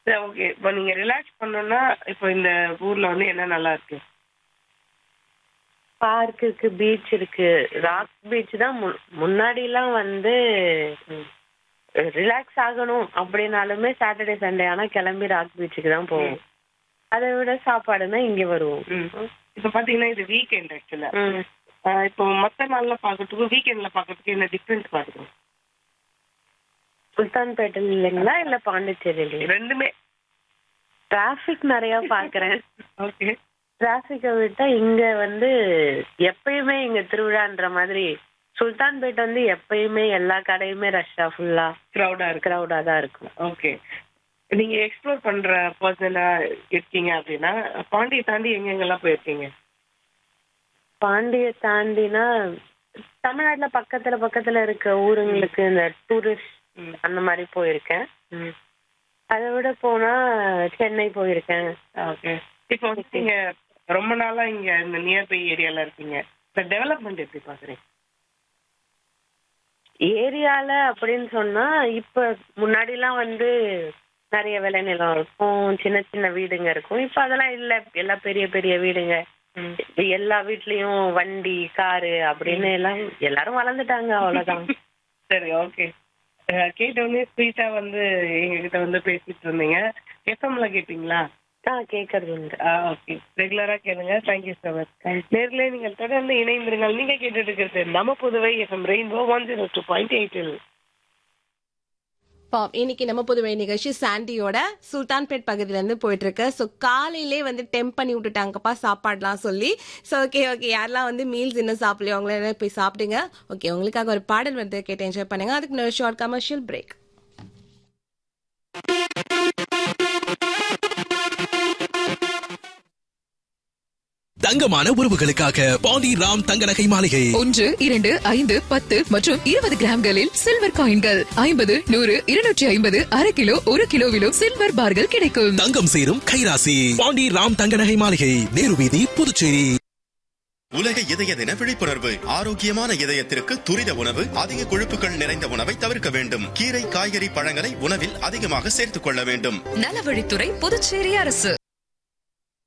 சரி ஓகே இப்போ நீங்க ரிலாக்ஸ் பண்ணணும்னா இப்போ இந்த ஊர்ல வந்து என்ன நல்லா இருக்கு பார்க் இருக்கு பீச் இருக்கு ராக் பீச் தான் மு- முன்னாடி எல்லாம் வந்து ரிலாக்ஸ் ஆகணும் அப்படின்னாலுமே சாட்டர்டே சண்டே ஆனா கிளம்பி ராக் பீச்சுக்கு தான் போவோம் அதை விட சாப்பாடுனா இங்க வருவோம் ம். இப்போ பாத்தீங்கன்னா இது வீக்கெண்ட் ஆக்சுவலா ம். இப்போ மத்த நாள்ல பாக்கிறதுக்கும் வீக்கெண்ட்ல பாக்கிறதுக்கு என்ன டிஃபரன்ஸ் பாத்துக்கோங்க சுல்தான்பேட்டையில் இல்லைங்களா இல்ல பாண்டிச்சேரியில ரெண்டுமே டிராபிக் நிறைய பாக்குறேன் ஓகே டிராபிக்கை விட்டா இங்க வந்து எப்பயுமே இங்க திருவிழான்ற மாதிரி சுல்தான்பேட் வந்து எப்பயுமே எல்லா கடையுமே ரஷ்ஷா ஃபுல்லா க்ரௌடா இருக்கு கிரௌடா தான் இருக்கும் ஓகே நீங்க எக்ஸ்ப்ளோர் பண்ற பர்சனா இருக்கீங்க அப்படின்னா பாண்டியை தாண்டி எங்கெங்கெல்லாம் போயிருக்கீங்க பாண்டிய தாண்டினா தமிழ்நாட்டுல பக்கத்துல பக்கத்துல இருக்க ஊருங்களுக்கு இந்த டூரிஸ்ட் ம். அந்த மாதிரி போயிருக்கேன் அதை விட போனா சென்னை போயிருக்கேன் ஓகே இப்போ வந்து நீங்க ரொம்ப நாளா இங்க இந்த நியர்பை ஏரியால இருக்கீங்க இந்த டெவலப்மெண்ட் எப்படி பாக்குறீங்க ஏரியால அப்படின்னு சொன்னா இப்ப முன்னாடி எல்லாம் வந்து நிறைய விளைநிலம் இருக்கும் சின்ன சின்ன வீடுங்க இருக்கும் இப்ப அதெல்லாம் இல்ல எல்லாம் பெரிய பெரிய வீடுங்க இப்ப எல்லா வீட்லயும் வண்டி காரு அப்படின்னு எல்லாம் எல்லாரும் வளர்ந்துட்டாங்க அவ்வளவுதான் சரி ஓகே கேட்டோடனே ஸ்வீட்டா வந்து எங்ககிட்ட வந்து பேசிட்டு இருந்தீங்க எஃப்எம்ல கேட்டீங்களா ஆஹ் கேக்குறது உண்டு ஓகே ரெகுலரா கேளுங்க தேங்க்யூ ஸோ மச் நேர்ல நீங்கள் தொடர்ந்து இணைந்திருங்கள் நீங்க கேட்டுட்டு இருக்கிறது நம்ம Puduvai FM rainbow one zero two point எயிட்டில் பாப் இன்னைக்கு நம்ம புதுவை நிகழ்ச்சி சாண்டியோட சுல்தான்பேட் பகுதியில இருந்து போயிட்டு இருக்கு ஸோ காலையிலே வந்து டெம்ப் பண்ணி விட்டுட்டாங்கப்பா சாப்பாடுலாம் சொல்லி ஸோ ஓகே ஓகே யாரெல்லாம் வந்து மீல்ஸ் இன்னும் சாப்பிடலையோ அவங்கள எல்லாம் போய் சாப்பிடுங்க ஓகே உங்களுக்காக ஒரு பாடல் வந்து கேட்டு என்ஜாய் பண்ணுங்க அதுக்கு முன்னாடி ஷார்ட் கமர்ஷியல் பிரேக் தங்கமான உறவுகளுக்காக பாண்டி ராம் தங்க நகை மாளிகை ஒன்று இரண்டு ஐந்து பத்து மற்றும் இருபது கிராம்களில் சில்வர் காயின்கள் ஐம்பது நூறு இருநூற்றி ஐம்பது அரை கிலோ ஒரு கிலோவிலும் சில்வர் பார்கள் கிடைக்கும் தங்கம் சேரும் கைராசி பாண்டி ராம் தங்க நகை மாளிகை நேரு வீதி புதுச்சேரி உலக இதய தின விழிப்புணர்வு ஆரோக்கியமான இதயத்திற்கு துரித உணவு அதிக கொழுப்புகள் நிறைந்த உணவை தவிர்க்க வேண்டும் கீரை காய்கறி பழங்களை உணவில் அதிகமாக சேர்த்துக் கொள்ள வேண்டும் நலவழித்துறை புதுச்சேரி அரசு